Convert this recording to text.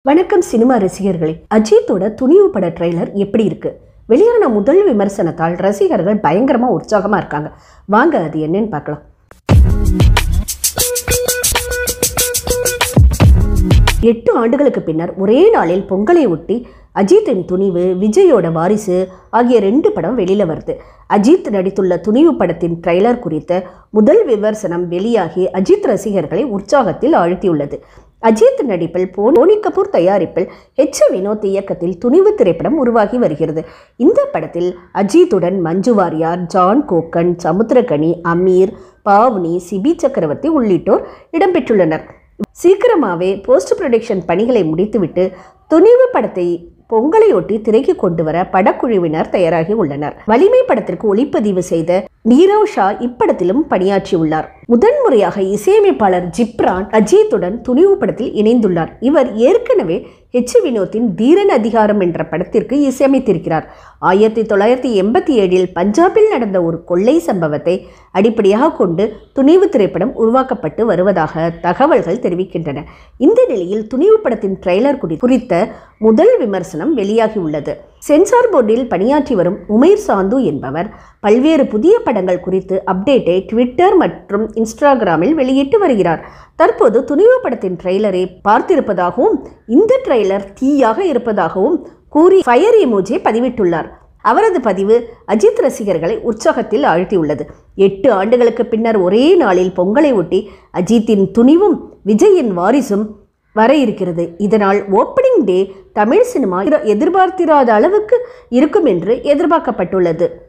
வணக்கம் சினிமா ரசிகர்களே அஜித்தோட துணிவு பட ட்ரெய்லர் எப்படி இருக்கு வெளியான முதல் விமர்சனத்தால் ரசிகர்கள் பயங்கரமா உற்சாகமா இருக்காங்க வாங்க அது என்னன்னு பார்க்கலாம் எட்டு ஆண்டுகளுக்கு பின்னர் ஒரே நாளில் பொங்கலை ஒட்டி அஜித்தின் துணிவு விஜயோட வாரிசு ஆகிய ரெண்டு படம் வெளியில வருது அஜித் நடித்துள்ள துணிவு படத்தின் ட்ரெய்லர் குறித்த முதல் விமர்சனம் வெளியாகி அஜித் ரசிகர்களை உற்சாகத்தில் ஆழ்த்தியுள்ளது அஜித் நடிப்பில் போனி கபூர் தயாரிப்பில் ஹெச் வினோத் இயக்கத்தில் துணிவு திரைப்படம் உருவாகி வருகிறது இந்த படத்தில் அஜித்துடன் மஞ்சு வாரியார் ஜான் கோக்கன் சமுத்திரகனி அமீர் பாவ்னி சிபி சக்கரவர்த்தி உள்ளிட்டோர் இடம்பெற்றுள்ளனர் சீக்கிரமாகவே போஸ்ட் ப்ரொடக்ஷன் பணிகளை முடித்துவிட்டு துணிவு படத்தை பொங்கலையொட்டி திரைக்கு கொண்டு வர படக்குழுவினர் தயாராகி உள்ளனர் வலிமை படத்திற்கு ஒளிப்பதிவு செய்த நீரவ் ஷா இப்படத்திலும் பணியாற்றியுள்ளார் முதன்முறையாக இசையமைப்பாளர் ஜிப்ரான் அஜித்துடன் துணிவு படத்தில் இணைந்துள்ளார் இவர் ஏற்கனவே ஹெச் வினோத்தின் தீரன் அதிகாரம் என்ற படத்திற்கு இசையமைத்திருக்கிறார் ஆயிரத்தி தொள்ளாயிரத்தி எண்பத்தி ஏழில் பஞ்சாபில் நடந்த ஒரு கொள்ளை சம்பவத்தை அடிப்படையாக கொண்டு துணிவு திரைப்படம் உருவாக்கப்பட்டு வருவதாக தகவல்கள் தெரிவிக்கின்றன இந்த நிலையில் துணிவு படத்தின் ட்ரெய்லர் குறி- குறித்த முதல் விமர்சனம் வெளியாகியுள்ளது சென்சார் போர்டில் பணியாற்றி வரும் உமைர் சாந்து என்பவர் பல்வேறு புதிய படங்கள் குறித்து அப்டேட்டை ட்விட்டர் மற்றும் இன்ஸ்டாகிராமில் வெளியிட்டு வருகிறார் தற்போது துணிவு படத்தின் ட்ரெய்லரை பார்த்திருப்பதாகவும் இந்த ட்ரெய்லர் தீயாக இருப்பதாகவும் கூறி ஃபயர் எமோஜியை பதிவிட்டுள்ளார் அவரது பதிவு அஜித் ரசிகர்களை உற்சாகத்தில் ஆழ்த்தியுள்ளது எட்டு ஆண்டுகளுக்கு பின்னர் ஒரே நாளில் பொங்கலை ஒட்டி அஜித்தின் துணிவும் விஜயின் வாரிசும் வர இருக்கிறது இதனால் ஓப்பனிங் டே தமிழ் சினிமா எதிர்பார்த்திராத அளவுக்கு இருக்கும் என்று எதிர்பார்க்கப்பட்டுள்ளது